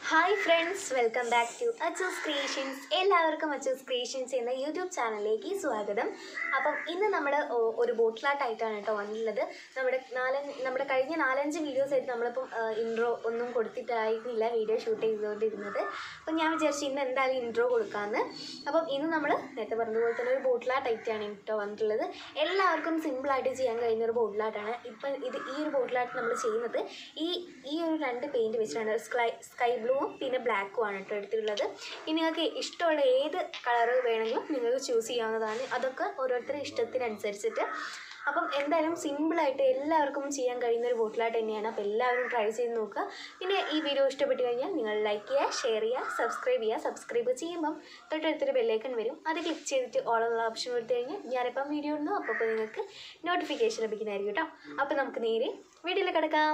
hi friends welcome back to Achus Creations എല്ലാവർക്കും Achus creations എന്ന YouTube ചാനലിലേക്ക് സ്വാഗതം അപ്പം ഇന്ന് നമ്മൾ ഒരു ബോട്ടിലാട്ടായിട്ടാണ് കേട്ടോ വന്നിട്ടുള്ളത് നമ്മുടെ നാലഞ്ച് നമ്മുടെ കഴിഞ്ഞ നാലഞ്ച് വീഡിയോസ് ആയിട്ട് നമ്മളിപ്പം ഇൻട്രോ ഒന്നും കൊടുത്തിട്ടായിരുന്നില്ല വീഡിയോ ഷൂട്ട് ചെയ്തുകൊണ്ടിരുന്നത് അപ്പം ഞാൻ വിചാരിച്ചു ഇന്ന് എന്തായാലും ഇൻട്രോ കൊടുക്കാമെന്ന് അപ്പം ഇന്ന് നമ്മൾ നേരത്തെ പറഞ്ഞതുപോലെ തന്നെ ഒരു ബോട്ടിലാട്ടായിട്ടാണ് കേട്ടോ വന്നിട്ടുള്ളത് എല്ലാവർക്കും സിമ്പിളായിട്ട് ചെയ്യാൻ കഴിയുന്ന ഒരു ബോട്ടിലാട്ടാണ് ഇപ്പം ഇത് ഈ ഒരു ബോട്ടിലാട്ട് നമ്മൾ ചെയ്യുന്നത് ഈ ഈ ഒരു രണ്ട് പെയിൻറ് വെച്ചിട്ടാണ് സ്കൈ സ്കൈ ബ്ലൂവും പിന്നെ ബ്ലാക്കും ആണ് കേട്ടോ എടുത്തിട്ടുള്ളത് ഇനി നിങ്ങൾക്ക് ഇഷ്ടമുള്ള ഏത് കളറ് വേണമെങ്കിലും നിങ്ങൾക്ക് ചൂസ് ചെയ്യാവുന്നതാണ് അതൊക്കെ ഓരോരുത്തരുടെ ഇഷ്ടത്തിനനുസരിച്ചിട്ട് അപ്പം എന്തായാലും സിമ്പിളായിട്ട് എല്ലാവർക്കും ചെയ്യാൻ കഴിയുന്ന ഒരു ബോട്ടിലായിട്ട് തന്നെയാണ് അപ്പോൾ എല്ലാവരും ട്രൈ ചെയ്ത് നോക്കുക പിന്നെ ഈ വീഡിയോ ഇഷ്ടപ്പെട്ട് കഴിഞ്ഞാൽ നിങ്ങൾ ലൈക്ക് ചെയ്യുക ഷെയർ ചെയ്യുക സബ്സ്ക്രൈബ് ചെയ്യുക സബ്സ്ക്രൈബ് ചെയ്യുമ്പം തൊട്ടടുത്തൊരു ബെല്ലൈക്കൺ വരും അത് ക്ലിക്ക് ചെയ്തിട്ട് ഓൾ എന്നുള്ള ഓപ്ഷൻ കൊടുത്തു കഴിഞ്ഞാൽ ഞാനിപ്പം വീഡിയോ ഇടുന്നു അപ്പോൾ അപ്പോൾ നിങ്ങൾക്ക് നോട്ടിഫിക്കേഷൻ ലഭിക്കുന്നതായിരിക്കും കേട്ടോ അപ്പോൾ നമുക്ക് നേരെ വീഡിയോയിൽ കിടക്കാം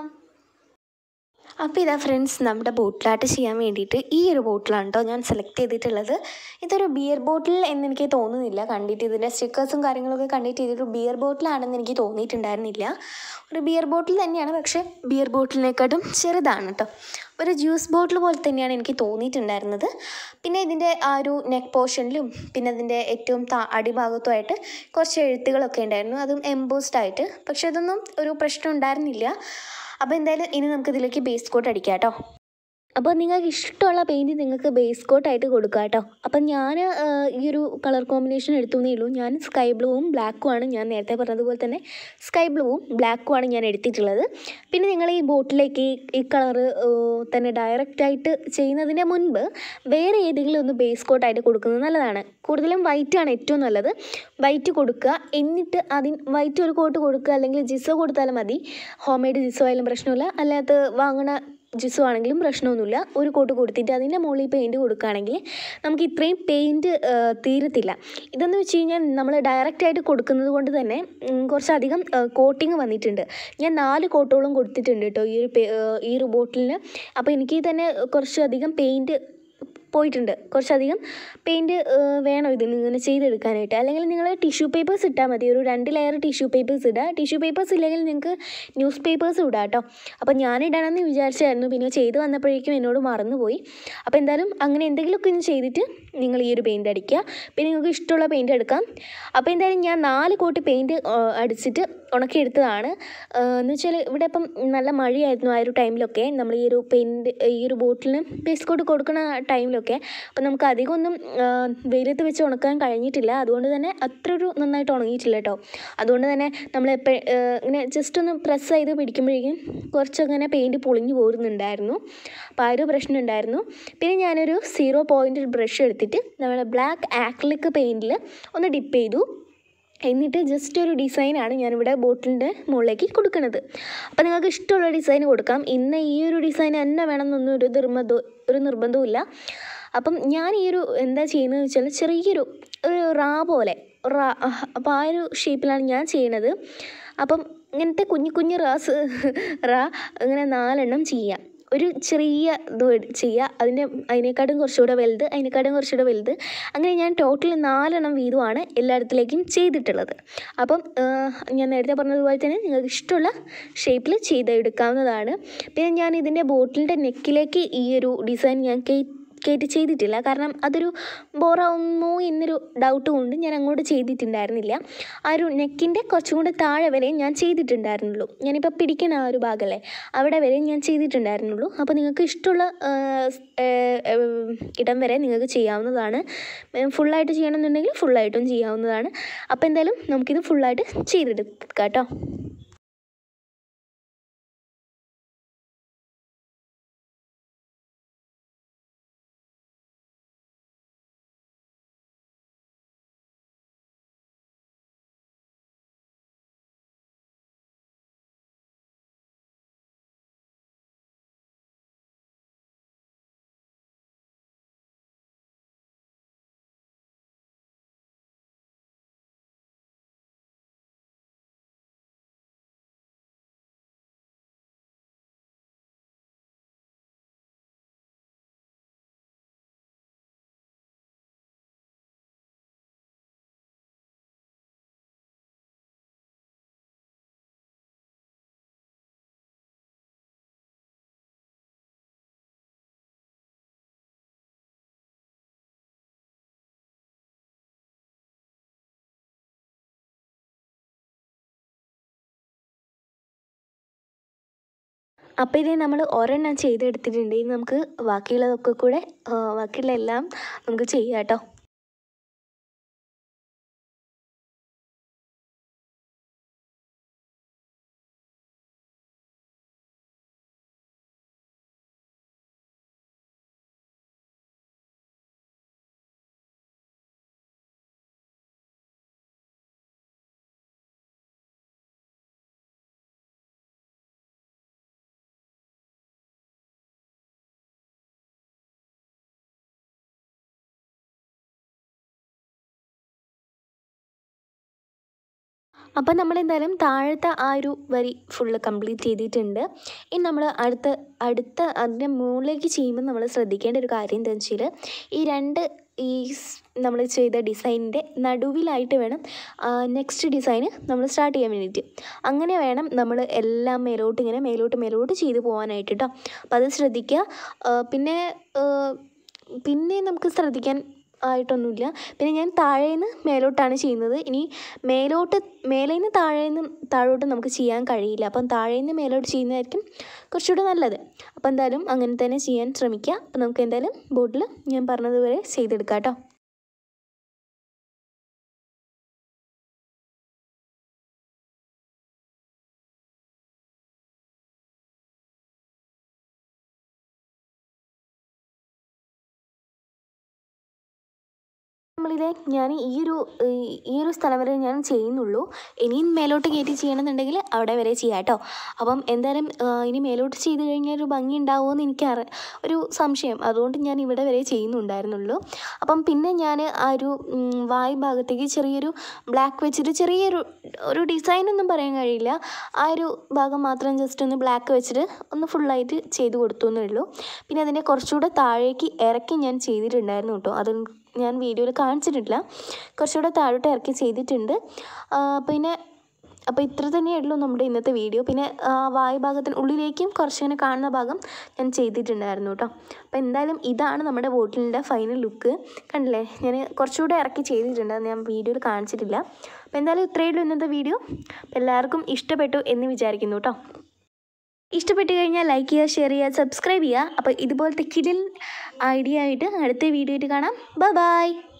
അപ്പോൾ ഇതാ ഫ്രണ്ട്സ് നമ്മുടെ ബോട്ടിലാട്ട് ചെയ്യാൻ വേണ്ടിയിട്ട് ഈ ഒരു ബോട്ടിലാണ് കേട്ടോ ഞാൻ സെലക്ട് ചെയ്തിട്ടുള്ളത് ഇതൊരു ബിയർ ബോട്ടിൽ എന്ന് എനിക്ക് തോന്നുന്നില്ല കണ്ടിട്ട് ഇതിൻ്റെ സ്റ്റിക്കേഴ്സും കാര്യങ്ങളൊക്കെ കണ്ടിട്ട് ഇതൊരു ബിയർ ബോട്ടിലാണെന്ന് എനിക്ക് തോന്നിയിട്ടുണ്ടായിരുന്നില്ല ഒരു ബിയർ ബോട്ടിൽ തന്നെയാണ് പക്ഷേ ബിയർ ബോട്ടിലിനെക്കാട്ടും ചെറുതാണ് കേട്ടോ ഒരു ജ്യൂസ് ബോട്ടിൽ പോലെ തന്നെയാണ് എനിക്ക് തോന്നിയിട്ടുണ്ടായിരുന്നത് പിന്നെ ഇതിൻ്റെ ആ ഒരു നെക്ക് പോർഷനിലും പിന്നെ അതിൻ്റെ ഏറ്റവും താ അടിഭാഗത്തുമായിട്ട് കുറച്ച് എഴുത്തുകളൊക്കെ ഉണ്ടായിരുന്നു അതും എംബോസ്ഡ് ആയിട്ട് പക്ഷേ അതൊന്നും ഒരു പ്രശ്നം ഉണ്ടായിരുന്നില്ല അപ്പോൾ എന്തായാലും ഇനി നമുക്ക് ഇതിലേക്ക് ബേസ് കോട്ട് അടിക്കാം കേട്ടോ അപ്പോൾ നിങ്ങൾക്ക് ഇഷ്ടമുള്ള പെയിൻറ് നിങ്ങൾക്ക് ബേസ് കോട്ടായിട്ട് കൊടുക്കുക കേട്ടോ അപ്പം ഞാൻ ഈ ഒരു കളർ കോമ്പിനേഷൻ എടുത്തുന്നേ ഉള്ളൂ ഞാൻ സ്കൈ ബ്ലൂവും ബ്ലാക്കും ആണ് ഞാൻ നേരത്തെ പറഞ്ഞതുപോലെ തന്നെ സ്കൈ ബ്ലൂവും ബ്ലാക്കും ആണ് ഞാൻ എടുത്തിട്ടുള്ളത് പിന്നെ നിങ്ങൾ ഈ ബോട്ടിലേക്ക് ഈ കളറ് തന്നെ ഡയറക്റ്റായിട്ട് ചെയ്യുന്നതിന് മുൻപ് വേറെ ഏതെങ്കിലും ഒന്ന് ബേസ് കോട്ടായിട്ട് കൊടുക്കുന്നത് നല്ലതാണ് കൂടുതലും വൈറ്റ് ആണ് ഏറ്റവും നല്ലത് വൈറ്റ് കൊടുക്കുക എന്നിട്ട് അതിന് വൈറ്റ് ഒരു കോട്ട് കൊടുക്കുക അല്ലെങ്കിൽ ജിസോ കൊടുത്താലും മതി ഹോം മെയ്ഡ് ജിസോ ആയാലും പ്രശ്നമില്ല അല്ലാത്ത വാങ്ങണ ജിസോ ആണെങ്കിലും പ്രശ്നമൊന്നുമില്ല ഒരു കോട്ട് കൊടുത്തിട്ട് അതിൻ്റെ മുകളിൽ പെയിൻറ്റ് കൊടുക്കുകയാണെങ്കിൽ നമുക്ക് ഇത്രയും പെയിൻറ്റ് തീരത്തില്ല ഇതെന്ന് വെച്ച് കഴിഞ്ഞാൽ നമ്മൾ ഡയറക്റ്റായിട്ട് കൊടുക്കുന്നത് കൊണ്ട് തന്നെ കുറച്ചധികം കോട്ടിങ് വന്നിട്ടുണ്ട് ഞാൻ നാല് കോട്ടോളം കൊടുത്തിട്ടുണ്ട് കേട്ടോ ഈ ഒരു ഈ ഒരു ബോട്ടിലിന് അപ്പോൾ എനിക്ക് തന്നെ കുറച്ചധികം പെയിൻറ്റ് പോയിട്ടുണ്ട് കുറച്ചധികം പെയിൻറ്റ് വേണം ഇതിന് ഇങ്ങനെ ചെയ്തെടുക്കാനായിട്ട് അല്ലെങ്കിൽ നിങ്ങൾ ടിഷ്യൂ പേപ്പേഴ്സ് ഇട്ടാൽ മതി ഒരു രണ്ട് ലെയർ ടിഷ്യൂ പേപ്പേഴ്സ് ഇടുക ടിഷ്യൂ പേപ്പേഴ്സ് ഇല്ലെങ്കിൽ നിങ്ങൾക്ക് ന്യൂസ് പേപ്പേഴ്സ് ഇടാം കേട്ടോ അപ്പോൾ ഞാൻ ഇടണമെന്ന് വിചാരിച്ചായിരുന്നു പിന്നെ ചെയ്ത് വന്നപ്പോഴേക്കും എന്നോട് മറന്നുപോയി അപ്പോൾ എന്തായാലും അങ്ങനെ എന്തെങ്കിലുമൊക്കെ ഒന്ന് ചെയ്തിട്ട് നിങ്ങൾ ഈ ഒരു പെയിൻറ്റ് അടിക്കുക പിന്നെ നിങ്ങൾക്ക് ഇഷ്ടമുള്ള പെയിൻറ്റ് എടുക്കാം അപ്പോൾ എന്തായാലും ഞാൻ നാല് കോട്ട് പെയിൻറ്റ് അടിച്ചിട്ട് ഉണക്കിയെടുത്തതാണ് എന്ന് വെച്ചാൽ ഇവിടെ ഇപ്പം നല്ല മഴയായിരുന്നു ആ ഒരു ടൈമിലൊക്കെ നമ്മൾ ഈ ഒരു പെയിൻറ്റ് ഈ ഒരു ബോട്ടിലിന് ബേസ് കോട്ട് കൊടുക്കുന്ന ടൈമിലൊക്കെ അപ്പം നമുക്ക് അധികം ഒന്നും വെയിലത്ത് വെച്ച് ഉണക്കാൻ കഴിഞ്ഞിട്ടില്ല അതുകൊണ്ട് തന്നെ അത്ര ഒരു നന്നായിട്ട് ഉണങ്ങിയിട്ടില്ല കേട്ടോ അതുകൊണ്ട് തന്നെ നമ്മൾ എപ്പോഴും ഇങ്ങനെ ജസ്റ്റ് ഒന്ന് പ്രസ് ചെയ്ത് പിടിക്കുമ്പോഴേക്കും കുറച്ചങ്ങനെ പെയിൻറ്റ് പൊളിഞ്ഞു പോരുന്നുണ്ടായിരുന്നു അപ്പോൾ ആ ഒരു പ്രശ്നം ഉണ്ടായിരുന്നു പിന്നെ ഞാനൊരു സീറോ പോയിൻ്റ് ബ്രഷ് എടുത്തിട്ട് നമ്മുടെ ബ്ലാക്ക് ആക്രിലിക് പെയിൻറ്റിൽ ഒന്ന് ഡിപ്പ് ചെയ്തു എന്നിട്ട് ജസ്റ്റ് ഒരു ഡിസൈനാണ് ഞാനിവിടെ ബോട്ടിലിൻ്റെ മുകളിലേക്ക് കൊടുക്കുന്നത് അപ്പോൾ നിങ്ങൾക്ക് ഇഷ്ടമുള്ള ഡിസൈൻ കൊടുക്കാം ഇന്ന് ഈ ഒരു ഡിസൈൻ തന്നെ വേണമെന്നൊന്നും ഒരു നിർബന്ധം ഒരു നിർബന്ധവുമില്ല അപ്പം ഞാൻ ഈ ഒരു എന്താ ചെയ്യുന്നത് വെച്ചാൽ ചെറിയൊരു ഒരു റാ പോലെ റാ അപ്പോൾ ആ ഒരു ഷേപ്പിലാണ് ഞാൻ ചെയ്യണത് അപ്പം ഇങ്ങനത്തെ കുഞ്ഞു കുഞ്ഞു റാസ് റാ ഇങ്ങനെ നാലെണ്ണം ചെയ്യാം ഒരു ചെറിയ ഇത് ചെയ്യുക അതിൻ്റെ അതിനേക്കാട്ടും കുറച്ചുകൂടെ വലുത് അതിനേക്കാട്ടും കുറച്ചുകൂടെ വലുത് അങ്ങനെ ഞാൻ ടോട്ടൽ നാലെണ്ണം വീതമാണ് എല്ലായിടത്തിലേക്കും ചെയ്തിട്ടുള്ളത് അപ്പം ഞാൻ നേരത്തെ പറഞ്ഞതുപോലെ തന്നെ നിങ്ങൾക്ക് ഇഷ്ടമുള്ള ഷേപ്പിൽ ചെയ്തെടുക്കാവുന്നതാണ് പിന്നെ ഞാൻ ഇതിൻ്റെ ബോട്ടിലിൻ്റെ നെക്കിലേക്ക് ഈ ഒരു ഡിസൈൻ ഞാൻ കയറ്റി ചെയ്തിട്ടില്ല കാരണം അതൊരു ബോറാവുമോ എന്നൊരു ഡൗട്ട് കൊണ്ട് ഞാൻ അങ്ങോട്ട് ചെയ്തിട്ടുണ്ടായിരുന്നില്ല ആ ഒരു നെക്കിൻ്റെ കുറച്ചും കൂടെ താഴെ വരെ ഞാൻ ചെയ്തിട്ടുണ്ടായിരുന്നുള്ളൂ ഞാനിപ്പോൾ പിടിക്കുന്ന ആ ഒരു ഭാഗമല്ലേ അവിടെ വരെ ഞാൻ ചെയ്തിട്ടുണ്ടായിരുന്നുള്ളൂ അപ്പോൾ നിങ്ങൾക്ക് ഇഷ്ടമുള്ള ഇടം വരെ നിങ്ങൾക്ക് ചെയ്യാവുന്നതാണ് ഫുള്ളായിട്ട് ചെയ്യണമെന്നുണ്ടെങ്കിൽ ഫുള്ളായിട്ടും ചെയ്യാവുന്നതാണ് അപ്പോൾ എന്തായാലും നമുക്കിത് ഫുള്ളായിട്ട് ചെയ്തെടുക്കാം കേട്ടോ അപ്പോൾ ഇതേ നമ്മൾ ഒരെണ്ണം ചെയ്തെടുത്തിട്ടുണ്ട് ഇനി നമുക്ക് ബാക്കിയുള്ളതൊക്കെ കൂടെ ആ, ബാക്കിയുള്ള എല്ലാം നമുക്ക് ചെയ്യാം കേട്ടോ അപ്പോൾ നമ്മൾ എന്തായാലും താഴത്തെ ആ ഒരു വരി ഫുള്ള് കംപ്ലീറ്റ് ചെയ്തിട്ടുണ്ട് ഇനി നമ്മൾ അടുത്ത അടുത്ത അതിൻ്റെ മുകളിലേക്ക് ചെയ്യുമ്പോൾ നമ്മൾ ശ്രദ്ധിക്കേണ്ട ഒരു കാര്യം എന്താണെന്ന് വെച്ചാൽ ഈ രണ്ട് ഈ നമ്മൾ ചെയ്ത ഡിസൈനിൻ്റെ നടുവിലായിട്ട് വേണം നെക്സ്റ്റ് ഡിസൈന് നമ്മൾ സ്റ്റാർട്ട് ചെയ്യാൻ വേണ്ടിയിട്ട് അങ്ങനെ വേണം നമ്മൾ എല്ലാം മേലോട്ട് ഇങ്ങനെ മേലോട്ട് മേലോട്ട് ചെയ്തു പോകാനായിട്ട് കേട്ടോ അപ്പോൾ അത് ശ്രദ്ധിക്കുക ആ, പിന്നെ ആ, പിന്നെ നമുക്ക് ശ്രദ്ധിക്കാൻ ആയിട്ടൊന്നുമില്ല പിന്നെ ഞാൻ താഴേന്ന് മേലോട്ടാണ് ചെയ്യുന്നത് ഇനി മേലോട്ട് മേലേന്ന് താഴേന്ന് താഴോട്ട് നമുക്ക് ചെയ്യാൻ കഴിയില്ല അപ്പം താഴേന്ന് മേലോട്ട് ചെയ്യുന്നതായിരിക്കും കുറച്ചുകൂടെ നല്ലത് അപ്പോൾ എന്തായാലും അങ്ങനെ തന്നെ ചെയ്യാൻ ശ്രമിക്കുക അപ്പോൾ നമുക്ക് എന്തായാലും ബോട്ടിൽ ഞാൻ പറഞ്ഞതുപോലെ ചെയ്തെടുക്കാം കേട്ടോ നമ്മളിത് ഞാൻ ഈ ഒരു ഈ- ഈ ഒരു സ്ഥലം വരെ ഞാൻ ചെയ്യുന്നുള്ളൂ ഇനിയും മേലോട്ട് കയറ്റി ചെയ്യണമെന്നുണ്ടെങ്കിൽ അവിടെ വരെ ചെയ്യാം കേട്ടോ അപ്പം എന്തായാലും ആ, ഇനി മേലോട്ട് ചെയ്ത് കഴിഞ്ഞാൽ ഒരു ഭംഗി ഉണ്ടാവുമോ എന്ന് എനിക്ക് അറി ഒരു സംശയം അതുകൊണ്ട് ഞാൻ ഇവിടെ വരെ ചെയ്യുന്നുണ്ടായിരുന്നുള്ളൂ അപ്പം പിന്നെ ഞാൻ ആ ഒരു ഉം, വായ് ഭാഗത്തേക്ക് ചെറിയൊരു ബ്ലാക്ക് വെച്ചിട്ട് ചെറിയൊരു ഒരു ഡിസൈൻ ഒന്നും പറയാൻ കഴിയില്ല ആ ഒരു ഭാഗം മാത്രം ജസ്റ്റ് ഒന്ന് ബ്ലാക്ക് വെച്ചിട്ട് ഒന്ന് ഫുള്ളായിട്ട് ചെയ്ത് കൊടുത്തു എന്നേ ഉള്ളൂ പിന്നെ അതിനെ കുറച്ചുകൂടെ താഴേക്ക് ഇറക്കി ഞാൻ ചെയ്തിട്ടുണ്ടായിരുന്നു കേട്ടോ അത് ഞാൻ വീഡിയോയിൽ കാണിച്ചിട്ടില്ല കുറച്ചുകൂടെ താഴോട്ട് ഇറക്കി ചെയ്തിട്ടുണ്ട് ആ, പിന്നെ അപ്പോൾ ഇത്ര തന്നെയുള്ളൂ നമ്മുടെ ഇന്നത്തെ വീഡിയോ പിന്നെ ആ, വായു ഭാഗത്തിന് ഉള്ളിലേക്കും കുറച്ചിങ്ങനെ കാണുന്ന ഭാഗം ഞാൻ ചെയ്തിട്ടുണ്ടായിരുന്നു കേട്ടോ അപ്പോൾ എന്തായാലും ഇതാണ് നമ്മുടെ ബോട്ടിലിൻ്റെ ഫൈനൽ ലുക്ക് കണ്ടില്ലേ ഞാൻ കുറച്ചുകൂടെ ഇറക്കി ചെയ്തിട്ടുണ്ട് അത് ഞാൻ വീഡിയോയിൽ കാണിച്ചിട്ടില്ല അപ്പോൾ എന്തായാലും ഇത്രയേ ഉള്ളൂ ഇന്നത്തെ വീഡിയോ അപ്പോൾ എല്ലാവർക്കും ഇഷ്ടപ്പെട്ടു എന്ന് വിചാരിക്കുന്നു കേട്ടോ ഇഷ്ടപ്പെട്ട് കഴിഞ്ഞാൽ ലൈക്ക് ചെയ്യുക ഷെയർ ചെയ്യുക സബ്സ്ക്രൈബ് ചെയ്യുക അപ്പോൾ ഇതുപോലത്തെ കിടിൽ ഐഡിയ ആയിട്ട് അടുത്ത വീഡിയോ ആയിട്ട് കാണാം ബൈ ബൈ